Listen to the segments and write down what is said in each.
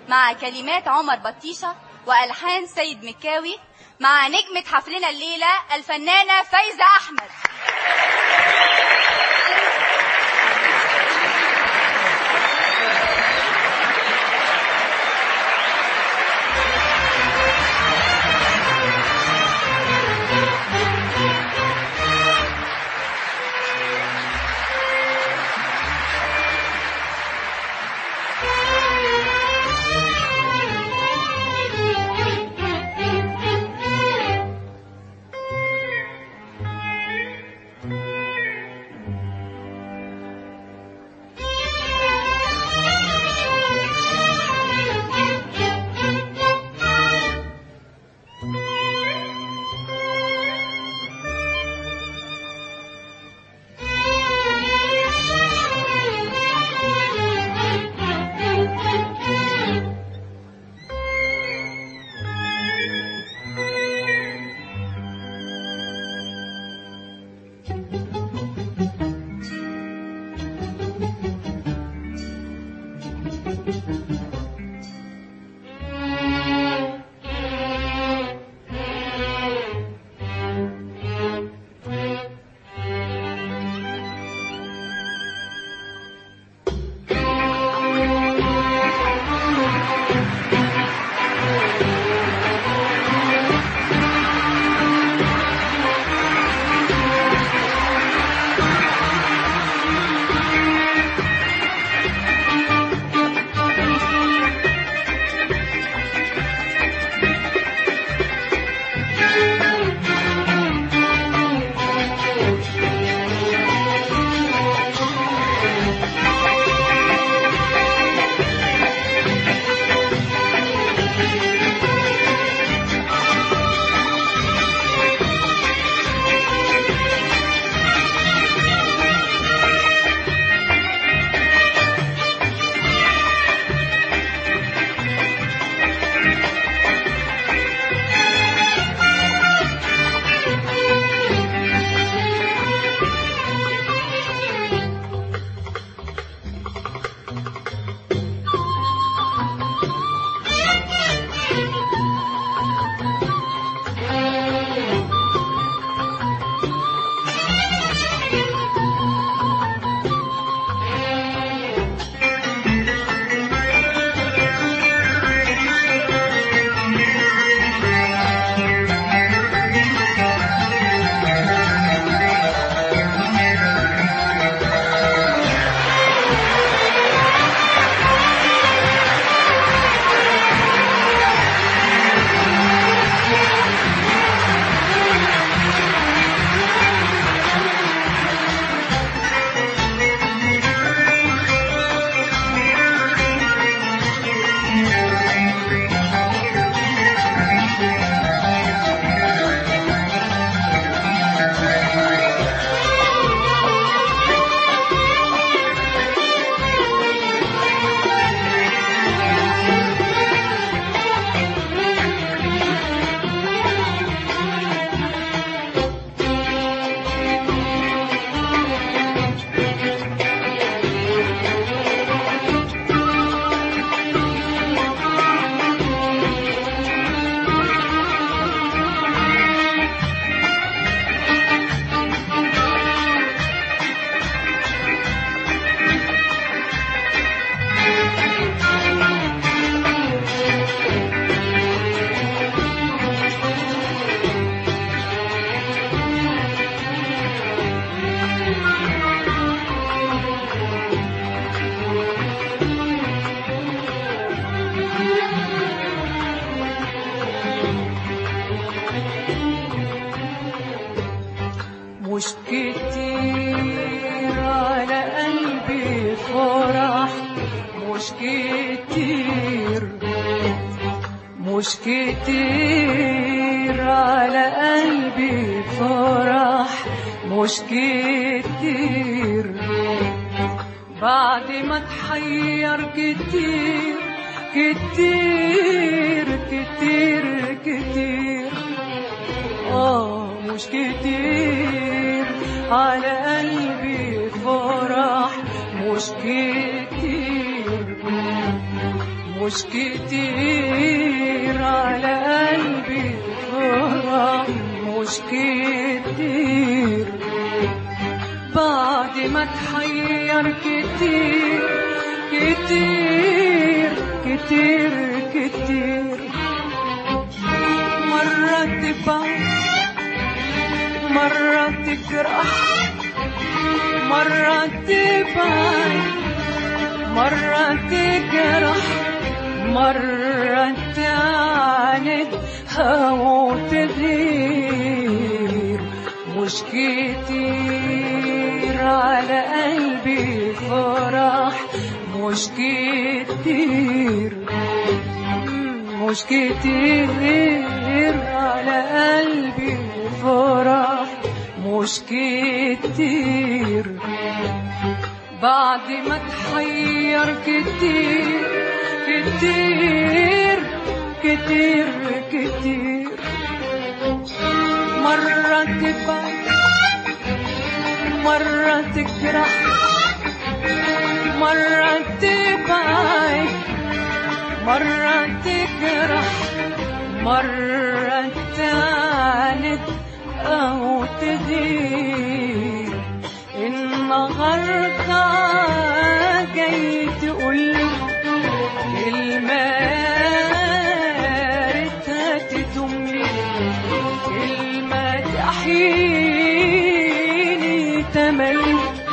مع كلمات عمر بطيشة وألحان سيد مكاوي مع نجمة حفلنا الليلة الفنانة فايزة أحمد مش كتير على قلبي فرح مش كتير مش كتير على قلبي فرح مش كتير بعد ما اتحير كتير كتير كتير كتير آه مش كتير على قلبي فرح مش كتير مش كتير على قلبي فرح مش كتير بعد ما تحير كتير كتير كتير كتير مرة تبعد مرة تجرح مرة تبعد مرة تجرح مرة تعاند أو تغير مش كتير على قلبي فرح مش كتير مش كتير على قلبي فرح مش كتير بعد ما تحير كتير كتير كتير كتير مرة تبعد مرة تجرح مرة تبعد مرة تجرح مرة تعاند أو تغير النهاردة جاي تقول كلمة تدملي كلمة تحييني تملي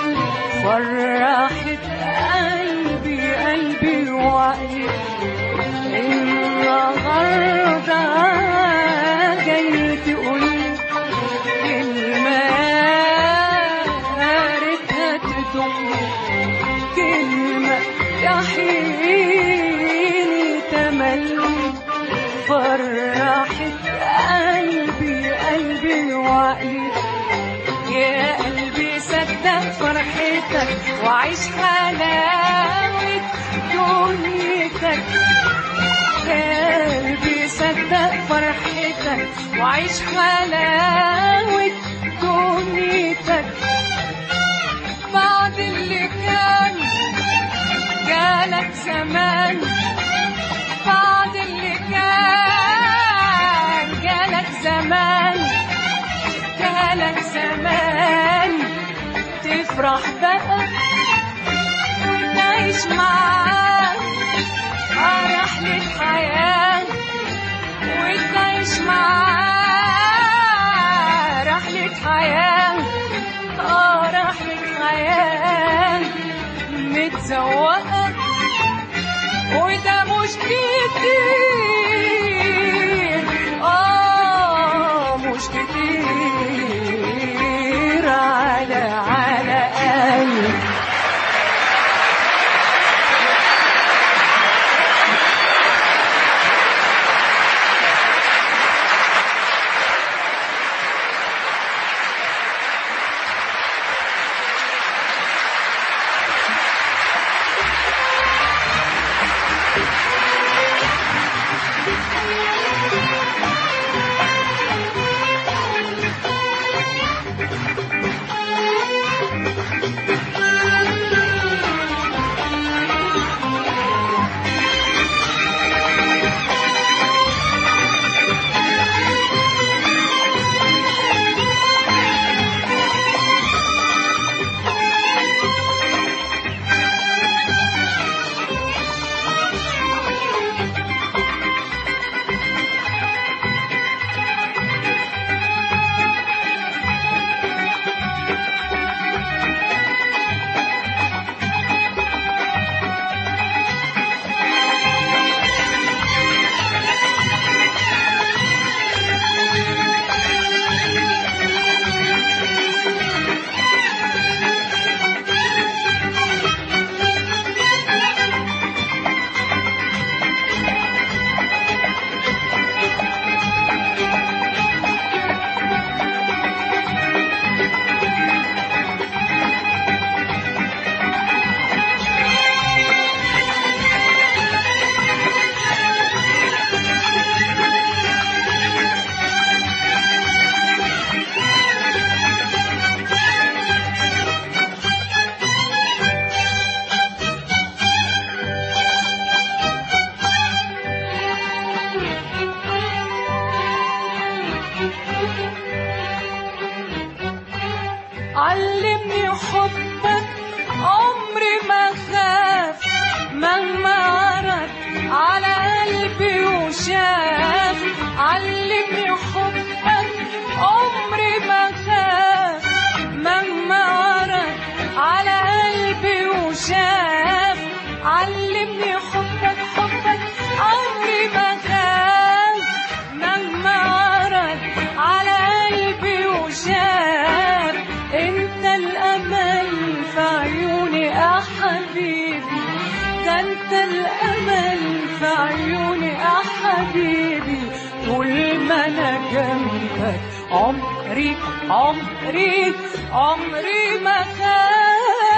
فرحت قلبي قلبي وعقلي النهارده جاي تقول كلمة ريتها تدم كلمة تحييني تملي فرحت قلبي قلبي وعقلي يا قلبي صدق فرحتك وعيش حلاوة دنيتك قلبي صدق فرحتك وعيش حلاوة دنيتك بعد اللي كان جالك زمان بعد اللي كان جالك زمان جالك زمان تفرح بقى وتعيش معاه رحلة حياة وتعيش معاه رحلة حياة اه رحلة حياة متزوقة وده مش كتير اه مش كتير على على قلبي وشاف علمني حبك عمري ما خاف مهما ورد على قلبي وشاف علمني حبك حبك عمري ما خاف مهما ورد على قلبي وشاف انت الامل في عيوني يا حبيبي ده انت الامل في عيوني يا حبيبي طول ما انا جنبك عمري عمري عمري ما خاف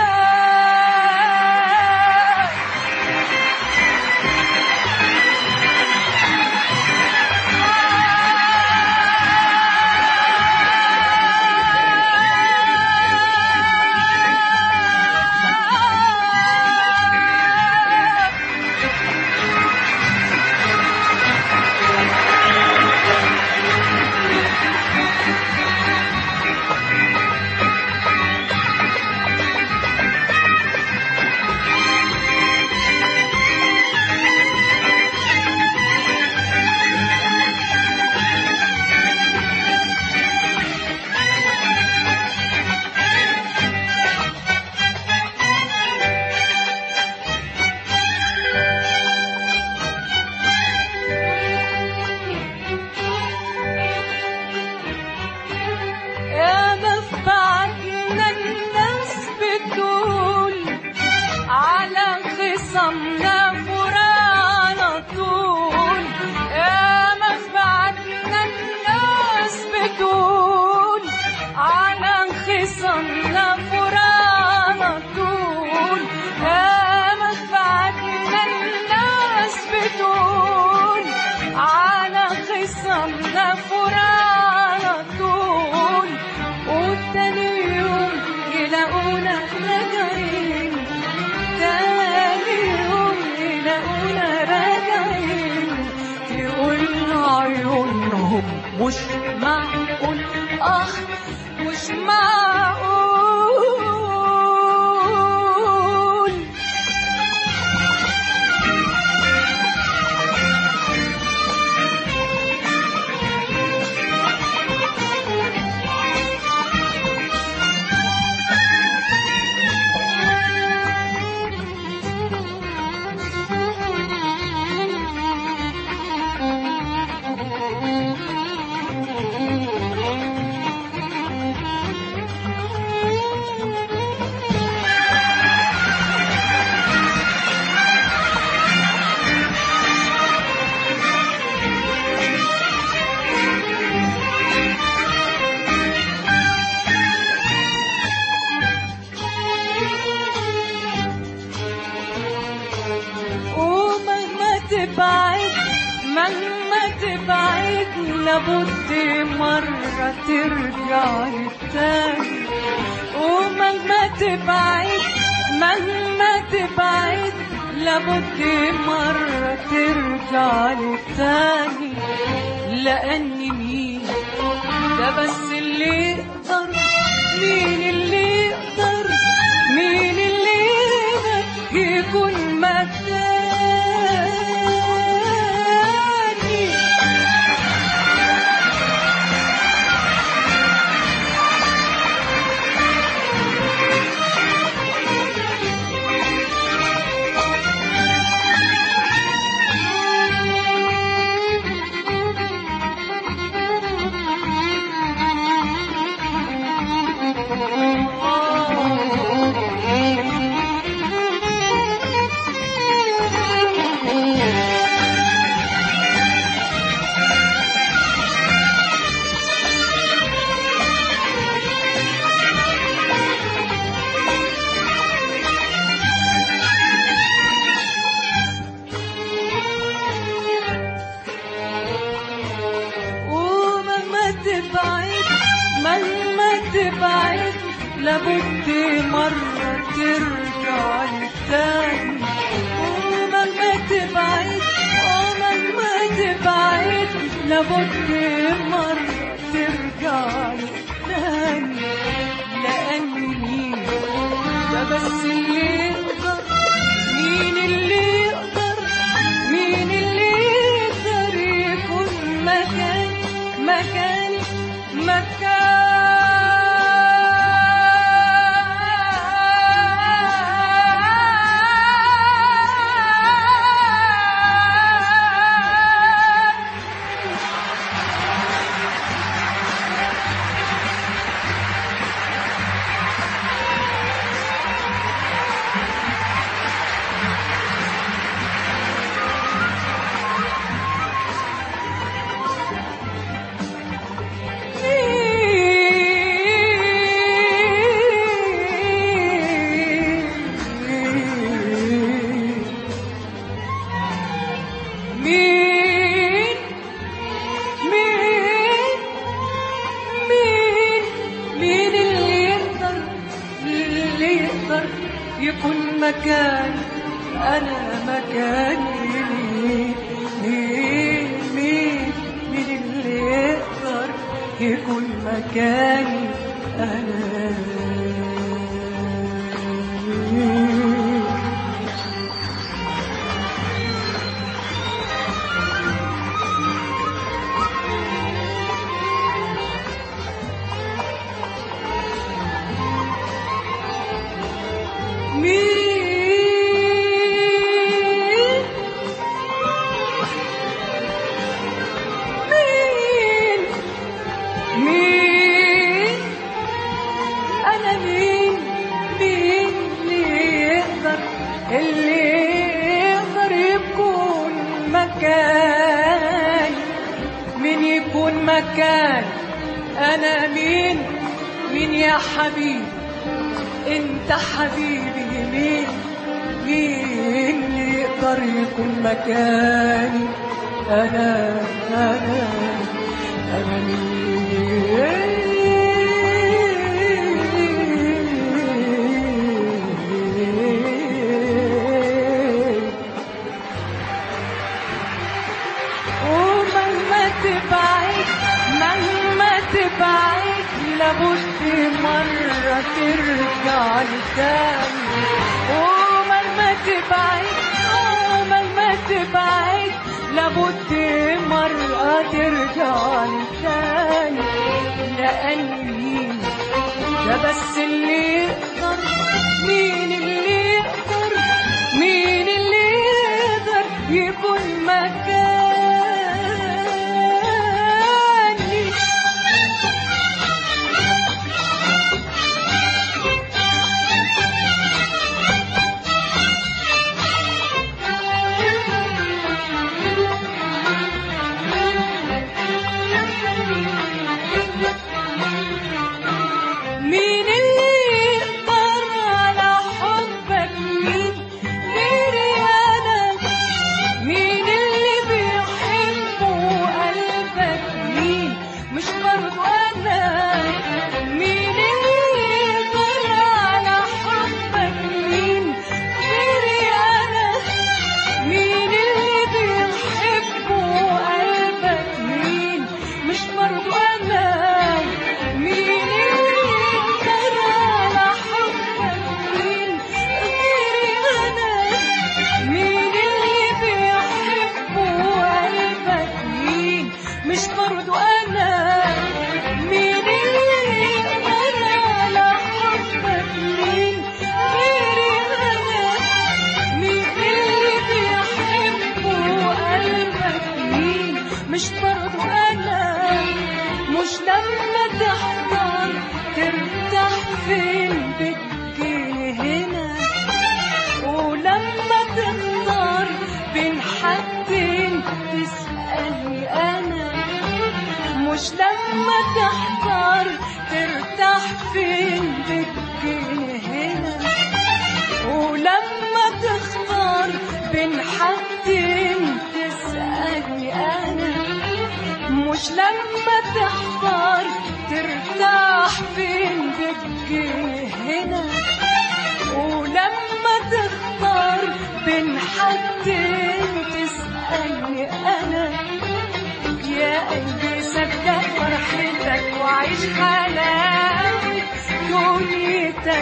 يا مفعتنا الناس بتقول على خصمنا فرانا طول يا مفعتنا الناس بتقول على خصمنا فرانا طول يا مفعتنا الناس بتقول على خصمنا فرانا طول وتاني يوم يلاقونا راجعين تاني يوم يلاقونا راجعين يقول عيونهم مش معقول اخ مش معقول ومهما تبعد مهما تبعد لابد مرة ترجع تاني ومهما تبعد مهما تبعد لابد مرة ترجع تاني لأني مين ده بس اللي يقدر مين اللي يقدر مين اللي يقدر يكون مكاني ومهما تبعد مهما تبعد لابد مرة ترجع تاني ومهما تبعد ومهما تبعد لابد مرة ترجع تاني لأني مين ده بس اللي يقدر مين اللي يقدر مين اللي يقدر يقدر يكون مكاني أنا مكاني مين مين مين مين اللي يقدر يكون مكاني أنا مين مين مين أنا مين مين اللي يقدر اللي يقدر يكون مكان مين يكون مكان أنا مين مين يا حبيبي انت حبيبي مين مين اللي يقدر يكون مكاني انا انا انا مين ومهما تبعد مهما تبعد لابد مرة ترجع لتاني ومهما تبعد ومهما تبعد لابد مرة ترجع لتاني لأني ده بس اللي يقدر مين اللي يقدر مين اللي يقدر يكون مكاني مين اللي يقدر على حبك مين غيري انا مين اللي بيحبه قلبك مين مش برضو انا مين اللي يقدر على حبك مين غيري انا مين اللي بيحبه قلبك مين مش برضو انا مين اللي يقدر على حبك مين غيري انا مين اللي بيحبه قلبك مين مش برضو انا مين اللي يقدر على حبك مين غيري انا مين اللي بيحبه قلبك مين مش برضو انا مش لما تحضر ترتاح فين بتجيني هنا ولما تختار بين حاجتين تسألني أنا مش لما تحضر ترتاح فين بتجيني هنا ولما تختار بين حاجتين تسألني أنا مش لما تحضر ترتاح فين بتجيني هنا ولما تختار بين حدين تسألني أنا يا قلبي صدق فرحتك وعيش حلاوة دنيتك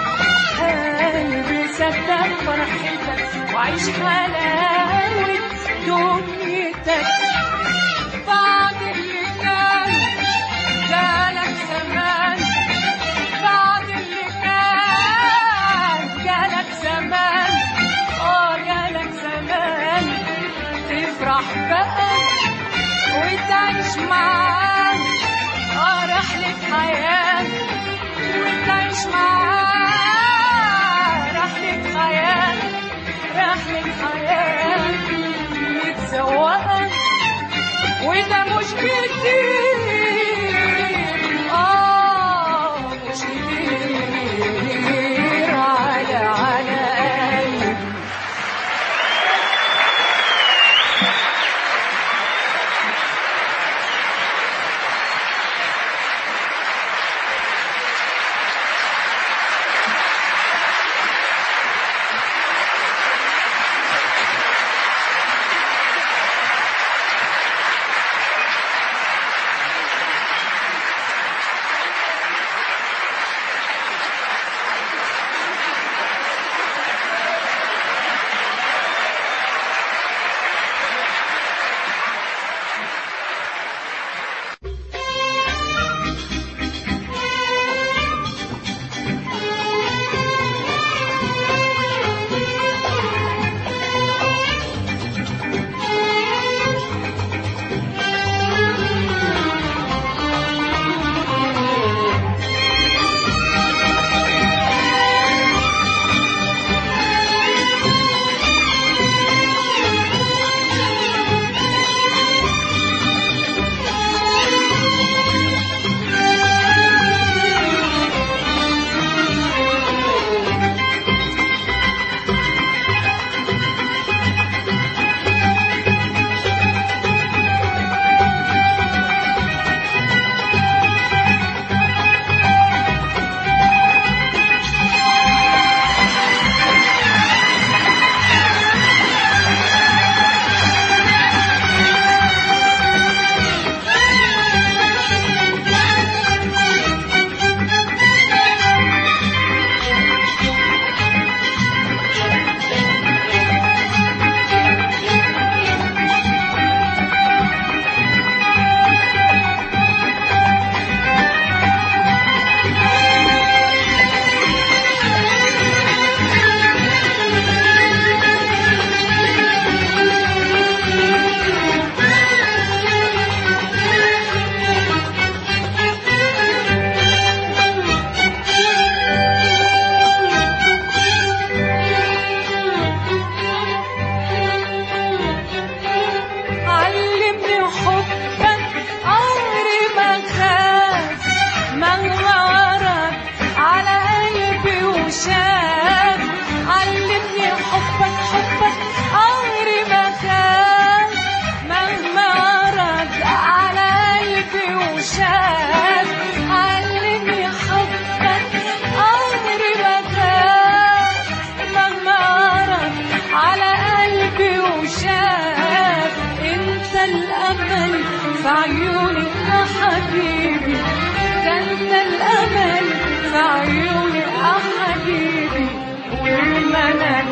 قلبي صدق فرحتك وعيش حلاوة دنيتك بعد اللي كان جالك زمان بعد اللي كان جالك زمان اه جالك زمان تفرح بقى وتعيش معاه اه رحلة حياة وتعيش معاه رحلة حياة رحلة حياة متسوقة وده مش كتير اه مش كتير على على قلبي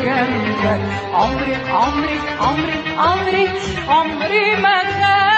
جنبك عمري عمري عمري عمري عمري ما خاف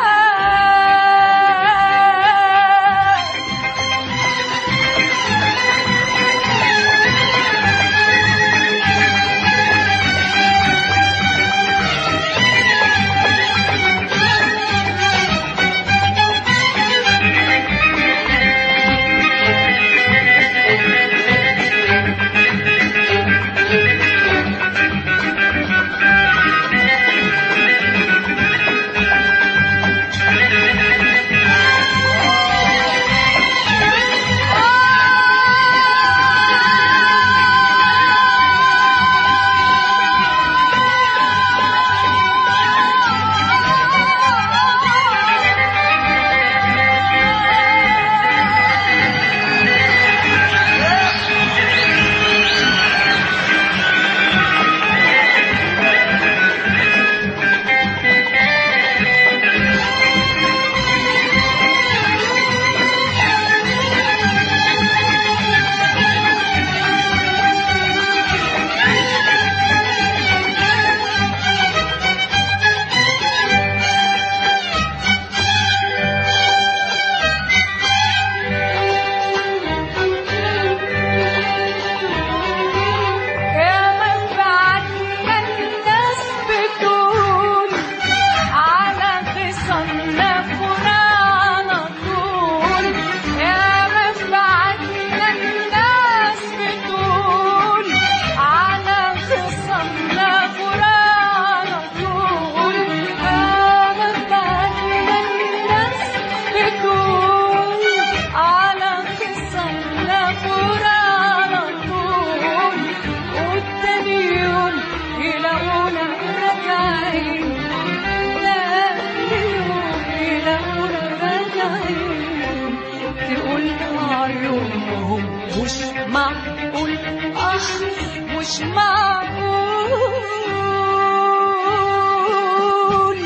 يا من بعدنا الناس بتقول على خصمنا فنا على طول يا من بعدنا الناس بتقول على خصمنا فنا على طول يا من بعدنا الناس بتقول على خصمنا فنا على طول والتاني يوم يلاقونا راجعين تاني يوم يلاقونا راجعين تقول عيونهم مش معقول اه مش معقول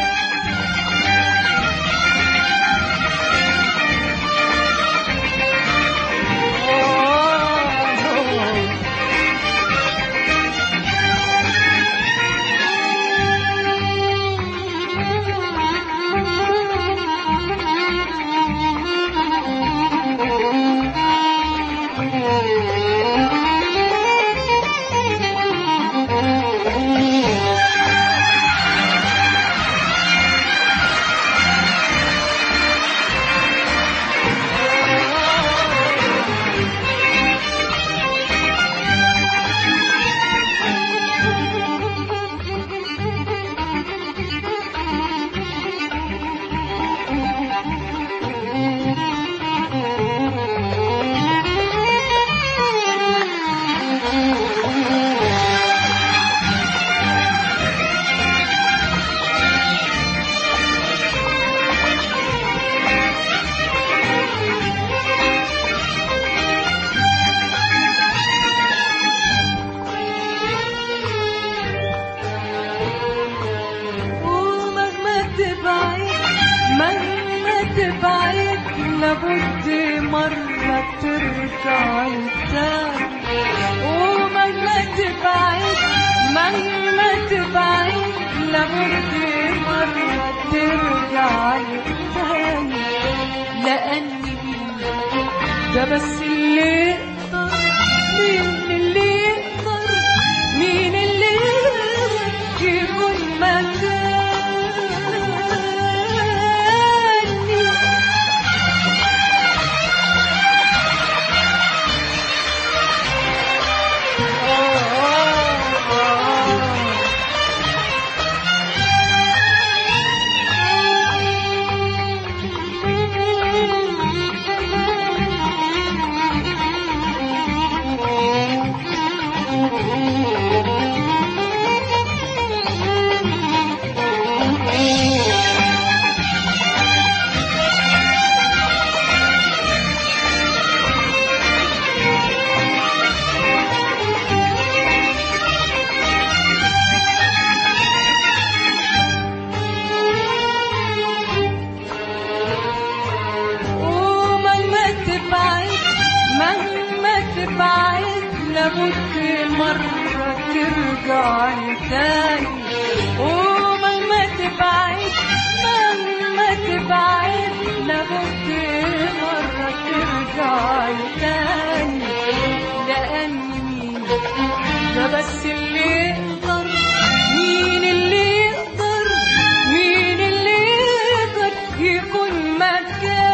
آه ومهما تبعد مهما تبعد لابد مرة ترجع تاني ومهما تبعد مهما تبعد لابد مرة ترجع تاني لأني ده بس اللي يقدر مين اللي يقدر مين اللي يقدر يكون مكاني لابد مرة ترجع تاني ومهما تبعد مهما تبعد لابد مرة ترجع تاني لأني ده بس اللي يقدر مين اللي يقدر مين اللي يقدر يكون مكاني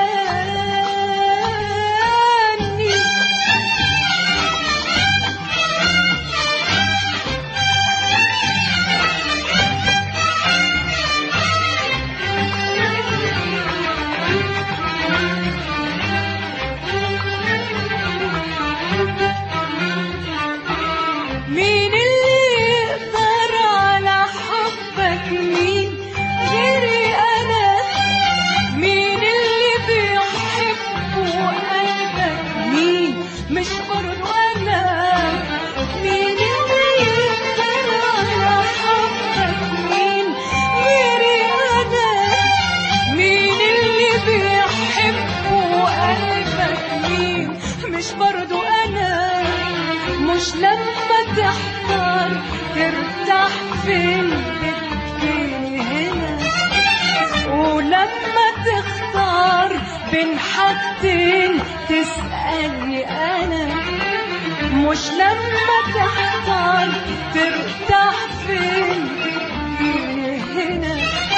مين اللي يقدر على حبك مين غيري انا مين اللي بيحب قلبك مين مش برضو انا مين اللي يقدر على حبك مين غيري انا مين اللي بيحب قلبك مين مش برضو انا مش لما تحتار ترتاح فين بتجيني هنا ولما تختار بين حاجتين تسألني أنا مش لما تحتار ترتاح فين بتجيني هنا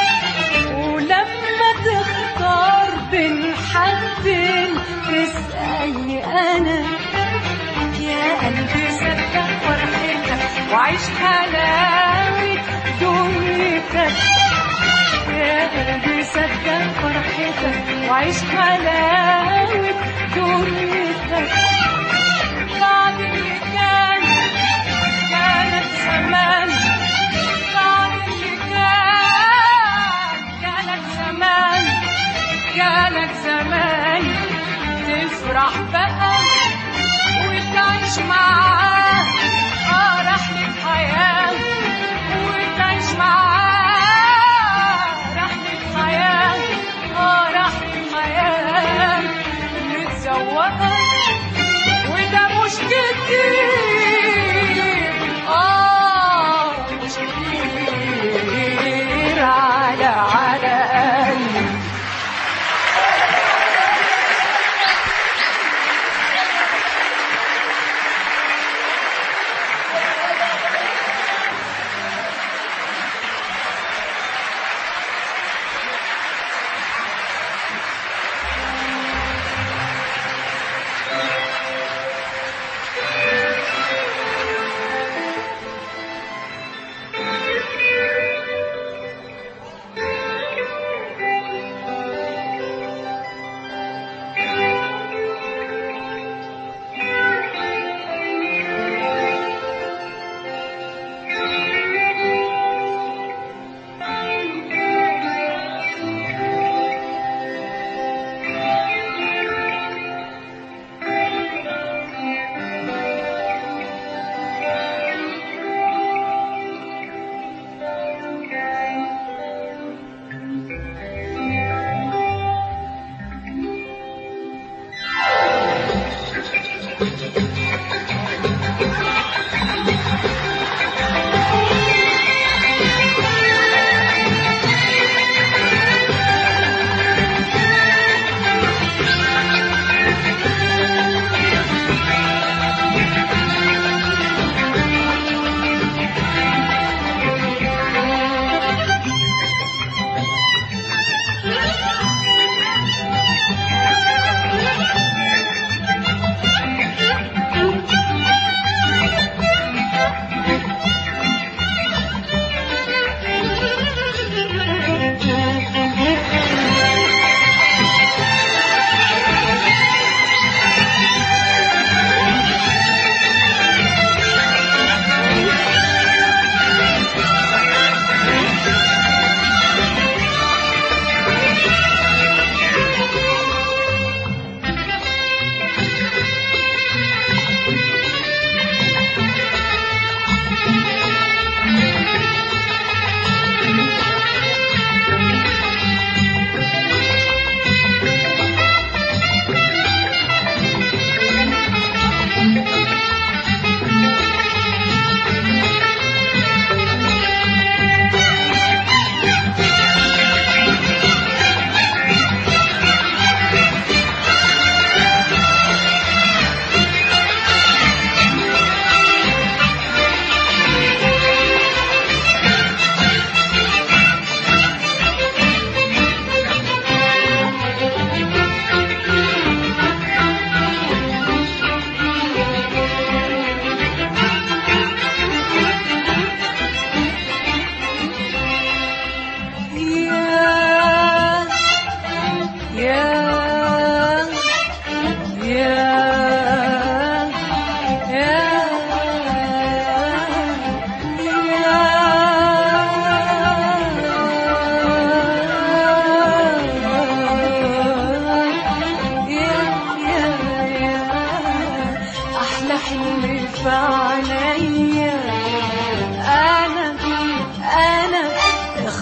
ولما تختار بين حاجتين تسألني أنا يا قلبي صدق فرحتك وعيش حلاوة دنيتك يا قلبي صدق فرحتك وعيش حلاوة دنيتك بعد اللي كان كانت زمان بعد اللي كان كانت زمان كانت زمان تفرح بقى وتعيش معاه اه رحلة حياة وتعيش معاه رحلة حياة اه رحلة حياة متزوقة وده مش كتير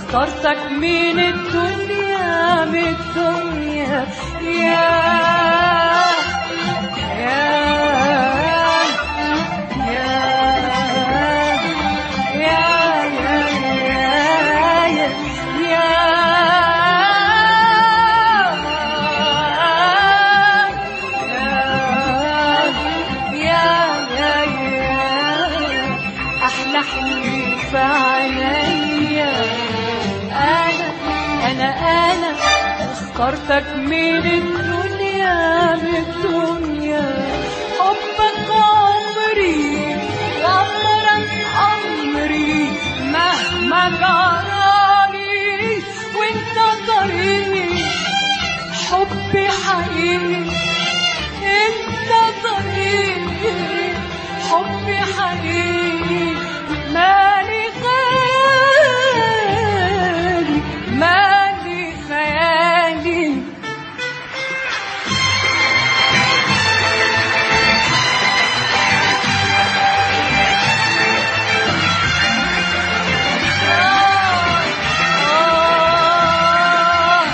اخترتك من الدنيا من الدنيا يا يا يا يا يا يا يا يا يا أحلى حلم في عينيا أنا أنا أنا اخترتك من الدنيا من الدنيا حبك عمري وعمرك أمري مهما جرالي وانت طريقي حبي حقيقي انت طريقي حبي حقيقي مالي غالي مالي خيالي آه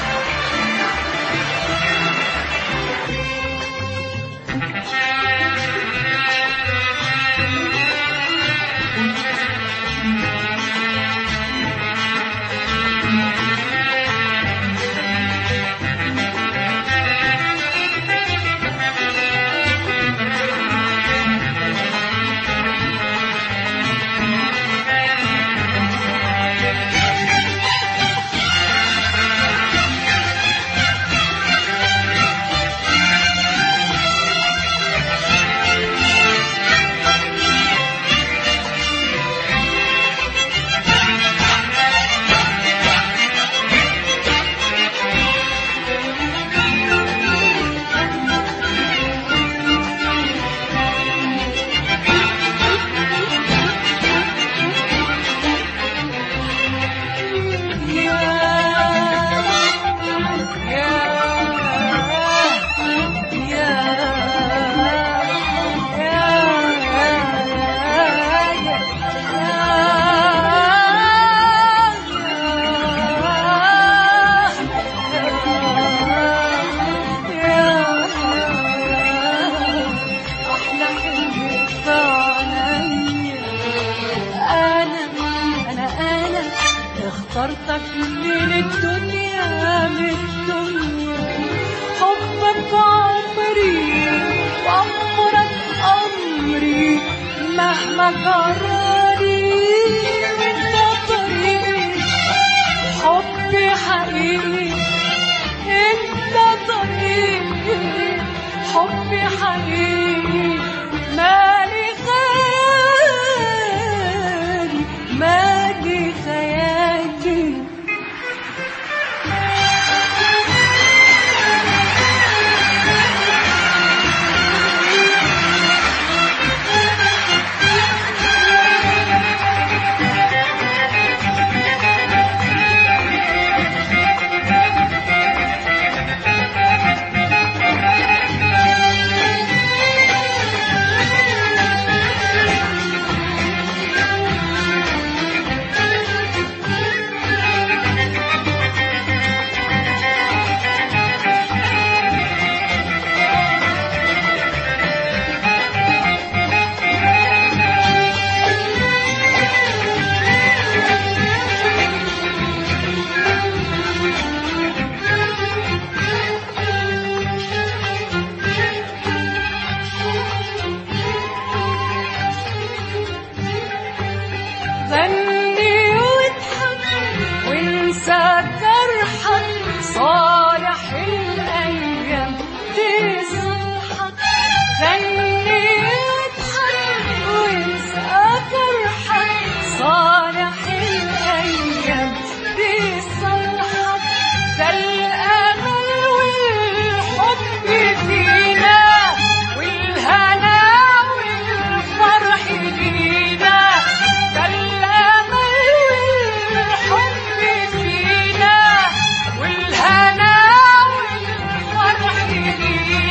أحلى حلم في عينيا أنا أنا أنا اخترتك من الدنيا من الدنيا حبك عمري وعمرك أمري مهما جرالي انت طريقي حبي حقيقي انت طريقي حبي حقيقي مالي غالي مالي خيالي غني واضحك وانسى جرحك صالح الايام تصلحك غني واضحك وانسى جرحك صالح الايام تصلحك ده الامل والحب فينا والهنا والفرح لينا ده الامل والحب فينا والهنا والفرح لينا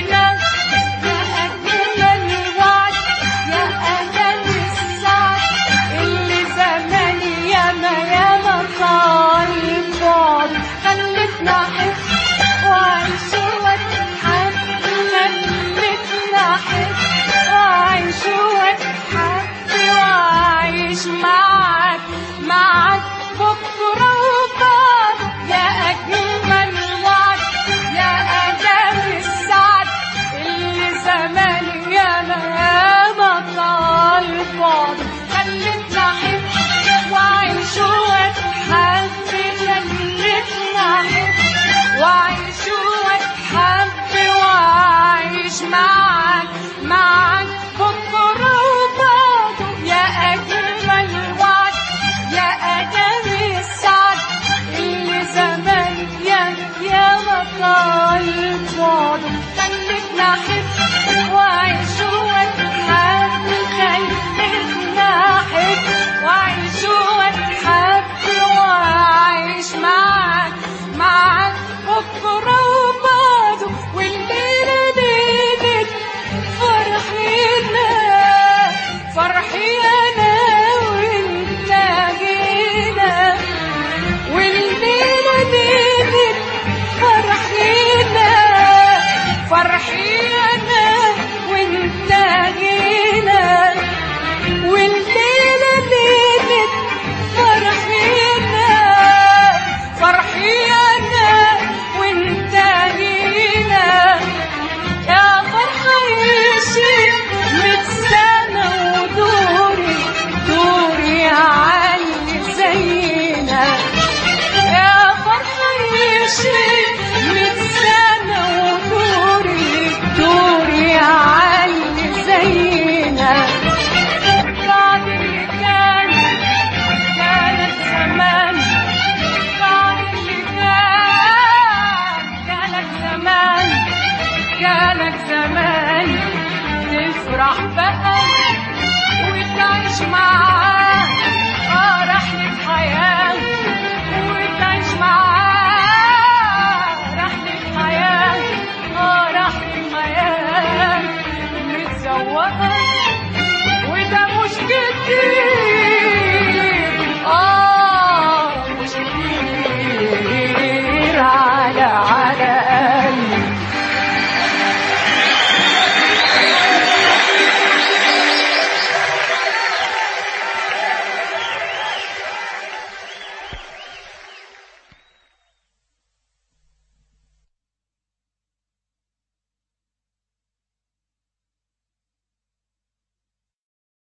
حبيبي